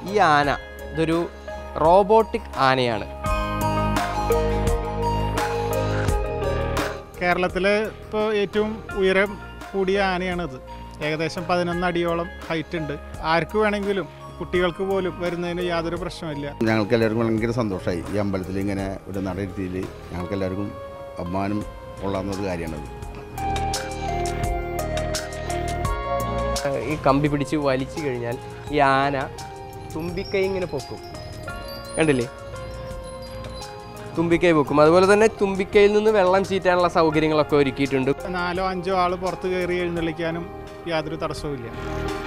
ഈ ആന ഇതൊരു റോബോട്ടിക് ആനയാണ് കേരളത്തിലെ ഇപ്പോൾ ഏറ്റവും ഉയരം കൂടിയ ആനയാണിത് ഏകദേശം പതിനൊന്ന് അടിയോളം ഹൈറ്റ് ഉണ്ട് ആർക്ക് വേണമെങ്കിലും കുട്ടികൾക്ക് പോലും വരുന്നതിന് യാതൊരു പ്രശ്നമില്ല ഞങ്ങൾക്ക് എല്ലാവർക്കും ഭയങ്കര സന്തോഷമായി ഈ അമ്പലത്തിൽ ഇങ്ങനെ ഒരു നടയിരുത്തിയിൽ ഞങ്ങൾക്ക് എല്ലാവർക്കും അഭിമാനം കൊള്ളാവുന്ന ഒരു കാര്യമാണത് ഈ കമ്പി പിടിച്ച് വലിച്ചു കഴിഞ്ഞാൽ ഈ ആന തുമ്പിക്കൈ ഇങ്ങനെ പൊക്കും കണ്ടില്ലേ തുമ്പിക്കൈ പൊക്കും അതുപോലെ തന്നെ തുമ്പിക്കൈയിൽ നിന്ന് വെള്ളം ചീറ്റാനുള്ള സൗകര്യങ്ങളൊക്കെ ഒരുക്കിയിട്ടുണ്ട് നാലോ അഞ്ചോ ആൾ പുറത്ത് കയറി എഴുന്നള്ളിക്കാനും യാതൊരു തടസ്സവുമില്ല